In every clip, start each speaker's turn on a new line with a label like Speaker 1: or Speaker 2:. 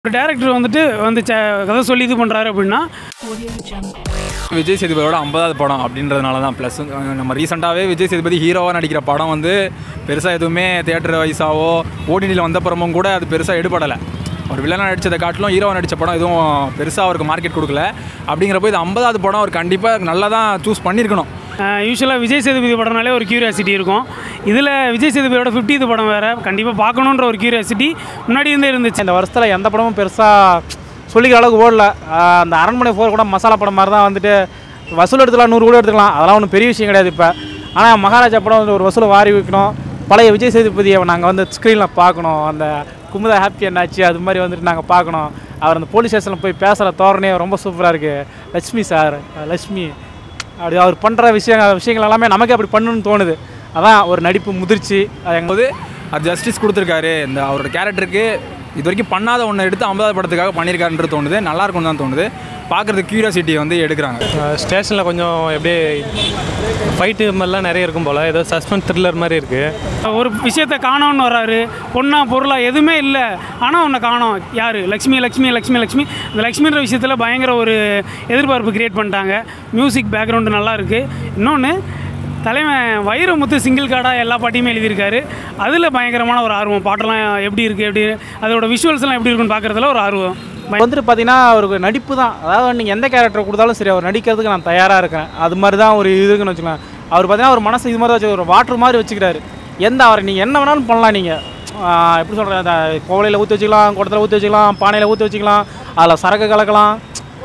Speaker 1: ஒரு டேரக்டர் வந்துட்டு வந்து ச- கதை சொல்லி இது பண்ணுறாரு அப்படின்னா
Speaker 2: விஜய் சேதுபதியோட ஐம்பதாவது படம் அப்படின்றதுனால தான் ப்ளஸ் நம்ம ரீசெண்டாகவே விஜய் சேதுபதி ஹீரோவாக நடிக்கிற படம் வந்து பெருசாக எதுவுமே தியேட்டர் வைஸாவோ ஓடிடியில் வந்த படமும் கூட அது பெருசாக எடுபடலை அவர் வில்லனாக நடித்ததை காட்டிலும் ஹீரோவாக நடித்த படம் எதுவும் பெருசாக அவருக்கு மார்க்கெட் கொடுக்கல அப்படிங்கிறப்போ இது ஐம்பதாவது படம் அவர் கண்டிப்பாக நல்லா தான் சூஸ் பண்ணியிருக்கணும்
Speaker 1: யூஸ்வலாக விஜய் சேதுபதி படம்னாலே ஒரு கியூரியாசிட்டி இருக்கும் இதில் விஜய் சேதுபதியோட 50th படம் வேறு கண்டிப்பாக பார்க்கணுன்ற ஒரு கியூரியாசிட்டி முன்னாடி இருந்தே இருந்துச்சு
Speaker 3: இந்த வருஷத்தில் எந்த படமும் பெருசாக சொல்லிக்கிற அளவுக்கு ஓடல ஆஹ் அந்த அரண்மனை போர் கூட மசாலா படம் மாதிரி தான் வந்துட்டு வசூல் எடுத்துக்கலாம் நூறு கூட எடுத்துக்கலாம் அதெல்லாம் ஒன்றும் பெரிய விஷயம் கிடையாது இப்போ ஆனால் மகாராஜா படம் வந்து ஒரு வசூலை வாரி வைக்கணும் பழைய விஜய் சேதுபதியை நாங்கள் வந்து ஸ்க்ரீனில் பார்க்கணும் அந்த குமுதா ஹாப்பி என்னாச்சு அது மாதிரி வந்துட்டு நாங்கள் பார்க்கணும் அவர் அந்த போலீஸ் ஸ்டேஷனில் போய் பேசுகிற தோரணையே ரொம்ப சூப்பராக இருக்குது லட்சுமி சார் லட்சுமி அப்படி அவர் பண்ணுற விஷயங்கள் விஷயங்கள் எல்லாமே நமக்கே அப்படி பண்ணணும்னு தோணுது அதான் ஒரு நடிப்பு முதிர்ச்சி அது எங்க
Speaker 2: போது அது ஜஸ்டிஸ் கொடுத்துருக்காரு இந்த அவரோட கேரக்டருக்கு இது வரைக்கும் பண்ணாத ஒன்று எடுத்து ஐம்பதாவது படத்துக்காக பண்ணியிருக்காருன்றது தோணுது நல்லா இருக்கும்னு தான் தோணுது பார்க்குறதுக்கு கியூரியாசிட்டி வந்து எடுக்கிறாங்க
Speaker 4: ஸ்டேஷனில் கொஞ்சம் எப்படியே ஃபைட்டு மாதிரிலாம் நிறைய இருக்கும் போல் ஏதோ சஸ்பென்ஸ் த்ரில்லர் மாதிரி இருக்குது
Speaker 1: ஒரு விஷயத்தை காணோன்னு வர்றாரு பொண்ணா பொருளா எதுவுமே இல்லை ஆனால் உன்னை காணோம் யார் லக்ஷ்மி லக்ஷ்மி லக்ஷ்மி லக்ஷ்மி இந்த லக்ஷ்மின்ற விஷயத்தில் பயங்கர ஒரு எதிர்பார்ப்பு கிரியேட் பண்ணிட்டாங்க மியூசிக் பேக்ரவுண்டு நல்லா இருக்குது இன்னொன்று தலைவன் வைரமுத்து சிங்கிள் கார்டாக எல்லா பாட்டையுமே எழுதியிருக்காரு அதில் பயங்கரமான ஒரு ஆர்வம் பாட்டெல்லாம் எப்படி இருக்குது எப்படி அதோட விஷுவல்ஸ்லாம் எப்படி இருக்குன்னு பார்க்குறதுல ஒரு ஆர்வம்
Speaker 3: இப்போ வந்துட்டு பார்த்தீங்கன்னா அவருக்கு நடிப்பு தான் அதாவது நீங்கள் எந்த கேரக்டர் கொடுத்தாலும் சரி அவர் நடிக்கிறதுக்கு நான் தயாராக இருக்கேன் அது மாதிரி தான் ஒரு இதுக்குன்னு வச்சுக்கலாம் அவர் பார்த்தீங்கன்னா ஒரு மனசு இது மாதிரி தான் வச்சு ஒரு வாட்டர் மாதிரி வச்சுக்கிறாரு எந்த அவரை நீங்கள் என்ன வேணாலும் பண்ணலாம் நீங்கள் எப்படி சொல்கிறேன் அந்த கோவலையில் ஊற்றி வச்சுக்கலாம் குடத்தில் ஊற்றி வச்சுக்கலாம் பானையில் ஊற்றி வச்சுக்கலாம் அதில் சரக்கு கலக்கலாம்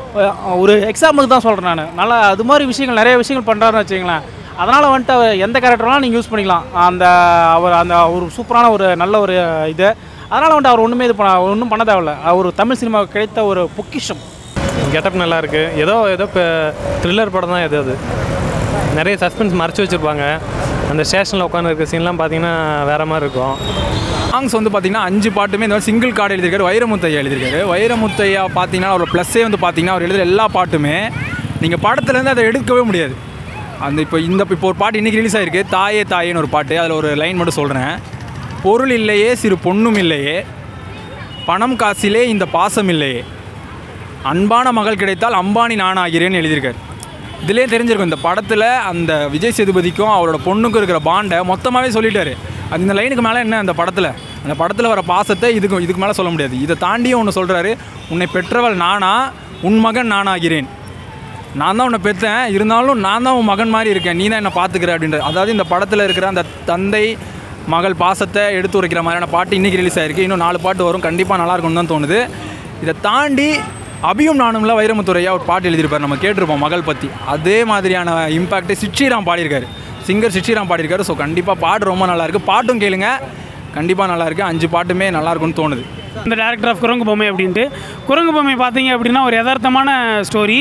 Speaker 3: அஹ் ஒரு எக்ஸாம்பிளுக்கு தான் சொல்கிறேன் நான் நல்லா அது மாதிரி விஷயங்கள் நிறைய விஷயங்கள் பண்ணுறாருன்னு வச்சுங்களேன் அதனால் வந்துட்டு அவர் எந்த கேரக்டர்லாம் நீங்கள் யூஸ் பண்ணிக்கலாம் அந்த அவர் அந்த ஒரு சூப்பரான ஒரு நல்ல ஒரு இது அதனால் வந்துட்டு அவர் ஒன்றுமே இது பண்ண ஒன்றும் பண்ண தேவையில்ல அவர் தமிழ் சினிமாவுக்கு கிடைத்த ஒரு பொக்கிஷம்
Speaker 4: கெட்டப் நல்லா இருக்கு ஏதோ ஏதோ இப்போ த்ரில்லர் படம் தான் எது அது நிறைய சஸ்பென்ஸ் மறைச்சு வச்சுருப்பாங்க அந்த ஸ்டேஷனில் உட்காந்து இருக்க சீன்லாம் பார்த்தீங்கன்னா வேறு மாதிரி இருக்கும்
Speaker 2: சாங்ஸ் வந்து பார்த்தீங்கன்னா அஞ்சு பாட்டுமே இந்த மாதிரி சிங்கிள் கார்டு எழுதியிருக்காரு வைரமுத்தையா எழுதியிருக்காரு வைரமுத்தையா பார்த்தீங்கன்னா அவரோட ப்ளஸ்ஸே வந்து பார்த்தீங்கன்னா அவர் எழுதுகிற எல்லா பாட்டுமே நீங்கள் படத்துலேருந்து அதை எடுக்கவே முடியாது அந்த இப்போ இந்த இப்போ ஒரு பாட்டு இன்றைக்கி ரிலீஸ் ஆயிருக்கு தாயே தாயேன்னு ஒரு பாட்டு அதில் ஒரு லைன் மட்டும் சொல்கிறேன் பொருள் இல்லையே சிறு பொண்ணும் இல்லையே பணம் காசிலே இந்த பாசம் இல்லையே அன்பான மகள் கிடைத்தால் அம்பானி நான் ஆகிறேன்னு எழுதியிருக்காரு இதிலே தெரிஞ்சிருக்கும் இந்த படத்தில் அந்த விஜய் சேதுபதிக்கும் அவரோட பொண்ணுக்கும் இருக்கிற பாண்டை மொத்தமாகவே சொல்லிட்டாரு அது இந்த லைனுக்கு மேலே என்ன அந்த படத்தில் அந்த படத்தில் வர பாசத்தை இதுக்கு இதுக்கு மேலே சொல்ல முடியாது இதை தாண்டியும் ஒன்று சொல்கிறாரு உன்னை பெற்றவள் நானா உன் மகன் நானாகிறேன் நான் தான் உன்னை பெற்றேன் இருந்தாலும் நான் தான் உன் மகன் மாதிரி இருக்கேன் நீ தான் என்னை பார்த்துக்கிற அப்படின்ற அதாவது இந்த படத்தில் இருக்கிற அந்த தந்தை மகள் பாசத்தை எடுத்து உரைக்கிற மாதிரியான பாட்டு இன்றைக்கி ரிலீஸ் ஆயிருக்கு இன்னும் நாலு பாட்டு வரும் கண்டிப்பாக நல்லா இருக்கும்னு தான் தோணுது இதை தாண்டி அபியும் நானும்ல வைரமுத்துறையா ஒரு பாட்டு எழுதியிருப்பார் நம்ம கேட்டிருப்போம் மகள் பற்றி அதே மாதிரியான இம்பாக்டை சிட்சிராம் பாடியிருக்காரு சிங்கர் சிட்சிராம் பாடியிருக்காரு ஸோ கண்டிப்பாக பாட்டு ரொம்ப நல்லா இருக்கு பாட்டும் கேளுங்க கண்டிப்பாக நல்லா இருக்கு அஞ்சு பாட்டுமே நல்லா இருக்கும்னு தோணுது
Speaker 1: இந்த டேரக்டர் ஆஃப் குரங்கு பொம்மை அப்படின்ட்டு குரங்கு பொம்மை பார்த்தீங்க அப்படின்னா ஒரு யதார்த்தமான ஸ்டோரி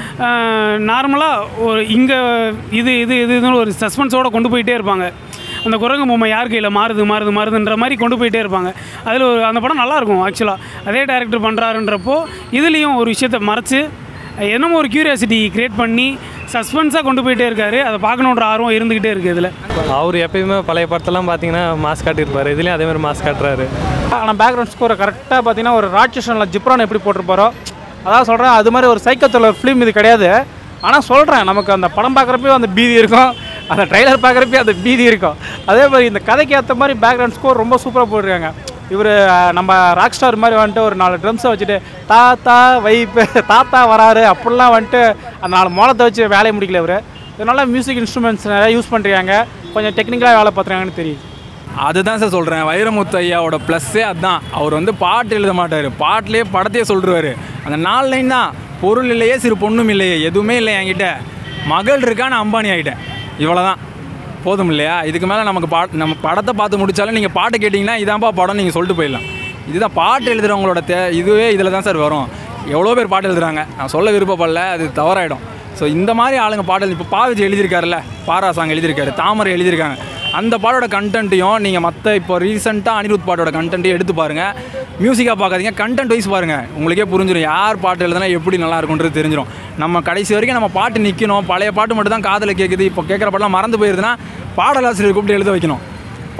Speaker 1: நார்மலாக ஒரு இங்கே இது இது இது இதுன்னு ஒரு சஸ்பென்ஸோடு கொண்டு போயிட்டே இருப்பாங்க அந்த குரங்கு பொம்மை யார் கையில் மாறுது மாறுது மாறுதுன்ற மாதிரி கொண்டு போயிட்டே இருப்பாங்க அதில் ஒரு அந்த படம் நல்லாயிருக்கும் ஆக்சுவலாக அதே டேரக்டர் பண்ணுறாருன்றப்போ இதுலேயும் ஒரு விஷயத்தை மறைச்சு என்னமோ ஒரு கியூரியாசிட்டி க்ரியேட் பண்ணி சஸ்பென்ஸாக கொண்டு போயிட்டே இருக்காரு அதை பார்க்கணுன்ற ஆர்வம் இருந்துக்கிட்டே இருக்குது இதில்
Speaker 4: அவர் எப்பயுமே பழைய படத்தெல்லாம் பார்த்தீங்கன்னா மாஸ்க் காட்டியிருப்பார் இதுலேயும் அதே மாதிரி மாஸ்க் காட்டுறாரு
Speaker 3: ஆனால் பேக்ரவுண்ட் ஸ்கோரை கரெக்டாக பார்த்தீங்கன்னா ஒரு ராட்சசனில் ஜிப்ரான் எப்படி போட்டிருப்பாரோ அதான் சொல்கிறேன் அது மாதிரி ஒரு சைக்கத்தில் ஃபிலிம் இது கிடையாது ஆனால் சொல்கிறேன் நமக்கு அந்த படம் பார்க்குறப்பயும் அந்த பீதி இருக்கும் அந்த ட்ரைலர் பார்க்குறப்பயும் அந்த பீதி இருக்கும் அதே மாதிரி இந்த கதைக்கு ஏற்ற மாதிரி பேக்ரவுண்ட் ஸ்கோர் ரொம்ப சூப்பராக போட்டிருக்காங்க இவர் நம்ம ராக் ஸ்டார் மாதிரி வந்துட்டு ஒரு நாலு ட்ரம்ஸை வச்சுட்டு தாத்தா வைப்பு தாத்தா வராரு அப்படிலாம் வந்துட்டு அந்த நாலு மோளத்தை வச்சு வேலையை முடிக்கல இவர் இதனால மியூசிக் இன்ஸ்ட்ருமெண்ட்ஸ் நிறைய யூஸ் பண்ணுறாங்க கொஞ்சம் டெக்னிக்கலாக வேலை பார்த்துறாங்கன்னு தெரியுது
Speaker 2: அதுதான் சார் சொல்கிறேன் வைரமுத்து ஐயாவோட ப்ளஸ்ஸே அதுதான் அவர் வந்து பாட்டு எழுத மாட்டார் பாட்டிலே படத்தையே சொல்லிடுவார் அந்த நாலு லைன் தான் பொருள் இல்லையே சிறு பொண்ணும் இல்லையே எதுவுமே இல்லை என்கிட்ட மகள் இருக்கா நான் அம்பானி ஆகிட்டேன் இவ்வளோ தான் போதும் இல்லையா இதுக்கு மேலே நமக்கு பாட் நம்ம படத்தை பார்த்து முடிச்சாலும் நீங்கள் பாட்டு கேட்டிங்கன்னா இதான்ப்பா படம் நீங்கள் சொல்லிட்டு போயிடலாம் இதுதான் பாட்டு எழுதுகிறவங்களோட தே இதுவே இதில் தான் சார் வரும் எவ்வளோ பேர் பாட்டு எழுதுறாங்க நான் சொல்ல விருப்பப்படல அது தவறாயிடும் ஸோ இந்த மாதிரி ஆளுங்க பாடல் இப்போ பாவிஜி எழுதியிருக்காருல்ல பாரா சாங் எழுதியிருக்காரு தாமரை எழுதியிருக்காங்க அந்த பாட்டோட கண்டென்ட்டையும் நீங்கள் மற்ற இப்போ ரீசெண்டாக அனிருத் பாட்டோட கண்டென்ட்டையும் எடுத்து பாருங்கள் மியூசிக்காக பார்க்காதீங்க கண்டென்ட் வைஸ் பாருங்கள் உங்களுக்கே புரிஞ்சிடும் யார் பாட்டு எழுதுனா எப்படி நல்லா இருக்குன்றது தெரிஞ்சிடும் நம்ம கடைசி வரைக்கும் நம்ம பாட்டு நிற்கணும் பழைய பாட்டு மட்டும் தான் காதில் கேட்குது இப்போ கேட்குற பாட்டெல்லாம் மறந்து போயிருதுன்னா பாடலாசிரியர் கூப்பிட்டு எழுத வைக்கணும்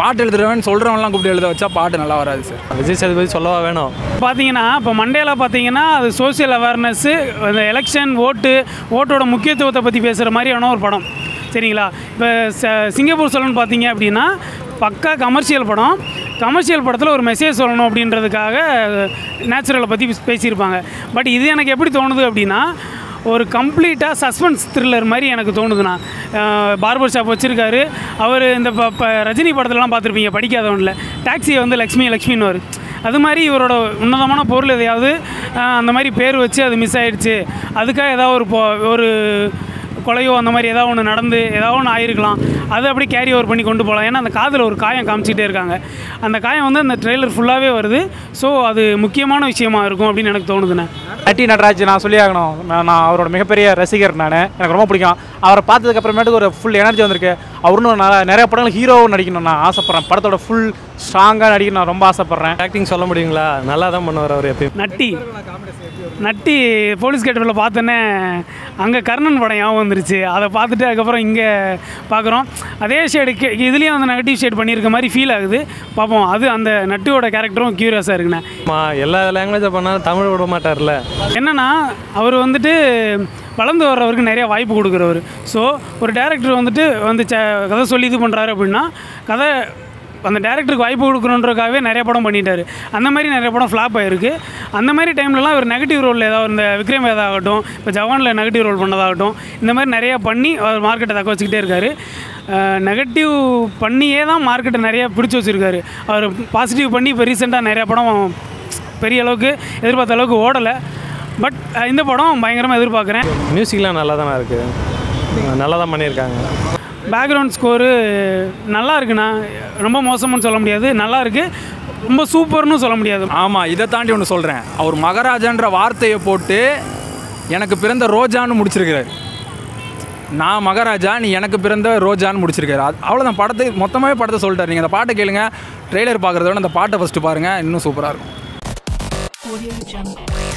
Speaker 2: பாட்டு எழுதுறவன் சொல்கிறவன்லாம் கூப்பிட்டு எழுத வச்சா பாட்டு நல்லா வராது சார்
Speaker 4: விஜய் சேதுபதி சொல்லவா வேணும்
Speaker 1: பார்த்தீங்கன்னா இப்போ மண்டேல பார்த்தீங்கன்னா அது சோஷியல் அவேர்னஸ்ஸு அந்த எலெக்ஷன் ஓட்டு ஓட்டோட முக்கியத்துவத்தை பற்றி பேசுகிற மாதிரியான ஒரு படம் சரிங்களா இப்போ ச- சிங்கப்பூர் சொல்லணும்னு பார்த்தீங்க அப்படின்னா பக்கா கமர்ஷியல் படம் கமர்ஷியல் படத்தில் ஒரு மெசேஜ் சொல்லணும் அப்படின்றதுக்காக நேச்சுரலை பற்றி பேசியிருப்பாங்க பட் இது எனக்கு எப்படி தோணுது அப்படின்னா ஒரு கம்ப்ளீட்டாக சஸ்பென்ஸ் த்ரில்லர் மாதிரி எனக்கு தோணுதுண்ணா பார்பர் ஷாப் வச்சுருக்காரு அவர் இந்த ப ப- ரஜினி படத்துலலாம் பார்த்துருப்பீங்க படிக்காதவனில் டாக்ஸியை வந்து லக்ஷ்மி லக்ஷ்மின்னு வரும் அது மாதிரி இவரோட உன்னதமான பொருள் எதையாவது அஹ், அந்த மாதிரி பேர் வச்சு அது மிஸ் ஆயிடுச்சு அதுக்காக ஏதாவது ஒரு பொ ஒரு கொலையோ அந்த மாதிரி ஏதாவது ஒன்று நடந்து ஏதாவது ஒன்று ஆயிருக்கலாம் அது அப்படி கேரி ஓவர் பண்ணி கொண்டு போகலாம் ஏன்னா அந்த காதில் ஒரு காயம் காமிச்சிட்டே இருக்காங்க அந்த காயம் வந்து அந்த ட்ரெய்லர் ஃபுல்லாகவே வருது ஸோ அது முக்கியமான விஷயமா இருக்கும் அப்படின்னு எனக்கு தோணுதுண்ணே
Speaker 3: நட்டி நடராஜ் நான் சொல்லி ஆகணும் நான் நான் அவரோட மிகப்பெரிய ரசிகர் நான் எனக்கு ரொம்ப பிடிக்கும் அவரை பார்த்ததுக்கு அப்புறமேட்டுக்கு ஒரு ஃபுல் எனர்ஜி வந்திருக்கு அவருன்னு நிறைய நிறைய படங்கள் ஹீரோவும் நடிக்கணும் நான் ஆசைப்பட்றேன் படத்தோட ஃபுல் ஸ்ட்ராங்காக நடிக்கணும் நான் ரொம்ப ஆசைப்பட்றேன்
Speaker 4: ஆக்டிங் சொல்ல முடியுங்களா நல்லா தான் பண்ணுவார் அவர் எப்பயும்
Speaker 1: நட்டி நட்டி போலீஸ் கேட்டபில் பார்த்தோன்னே அங்கே கர்ணன் படம் ஞாபகம் வந்துருச்சு அதை பார்த்துட்டு அதுக்கப்புறம் இங்கே பார்க்குறோம் அதே ஷேடு இதுலேயும் அந்த நெகட்டிவ் ஷேட் பண்ணியிருக்க மாதிரி ஃபீல் ஆகுது பார்ப்போம் அது அந்த நட்டியோட கேரக்டரும் க்யூரியஸாக இருக்குண்ணே
Speaker 4: மா எல்லா லாங்குவேஜை பண்ணாலும் தமிழ் விட மாட்டார்ல
Speaker 1: என்னன்னா அவர் வந்துட்டு வளர்ந்து வர்றவருக்கு நிறைய வாய்ப்பு கொடுக்குறவர் ஸோ ஒரு டேரக்டர் வந்துட்டு வந்து ச- கதை சொல்லி இது பண்ணுறாரு அப்படின்னா கதை அந்த டேரக்டருக்கு வாய்ப்பு கொடுக்கணுன்றக்காகவே நிறைய படம் பண்ணிட்டாரு அந்த மாதிரி நிறைய படம் ஃப்ளாப் ஆயிருக்கு அந்த மாதிரி டைம்லலாம் ஒரு நெகட்டிவ் ரோல் ஏதாவது இந்த விக்ரம் வேதா ஆகட்டும் இப்போ ஜவானில் நெகட்டிவ் ரோல் பண்ணதாகட்டும் இந்த மாதிரி நிறைய பண்ணி அவர் மார்க்கெட்டை தக்க வச்சுக்கிட்டே இருக்காரு நெகட்டிவ் பண்ணியே தான் மார்க்கெட்டை நிறைய பிடிச்சி வச்சுருக்காரு அவர் பாசிட்டிவ் பண்ணி இப்போ ரீசெண்டாக நிறைய படம் பெரிய அளவுக்கு எதிர்பார்த்த அளவுக்கு ஓடலை பட் இந்த படம் பயங்கரமாக எதிர்பார்க்குறேன்
Speaker 4: மியூசிக்லாம் நல்லா தானே இருக்குது நல்லா தான் பண்ணியிருக்காங்க
Speaker 1: பேக்ரவுண்ட் ஸ்கோரு நல்லா இருக்குண்ணா ரொம்ப மோசம்னு சொல்ல முடியாது நல்லா இருக்கு ரொம்ப சூப்பர்னு சொல்ல முடியாது
Speaker 2: ஆமாம் இதை தாண்டி ஒன்று சொல்கிறேன் அவர் மகாராஜான்ற வார்த்தையை போட்டு எனக்கு பிறந்த ரோஜான்னு முடிச்சிருக்கிறார் நான் மகாராஜா நீ எனக்கு பிறந்த ரோஜான்னு முடிச்சிருக்காரு அது அவ்வளோதான் படத்தை மொத்தமாகவே படத்தை சொல்லிட்டார் நீங்கள் அந்த பாட்டை கேளுங்க ட்ரெய்லர் பார்க்குறத விட அந்த பாட்டை ஃபஸ்ட்டு பாருங்கள் இன்னும் சூப்பராக இருக்கும்
Speaker 5: Audio Jungle.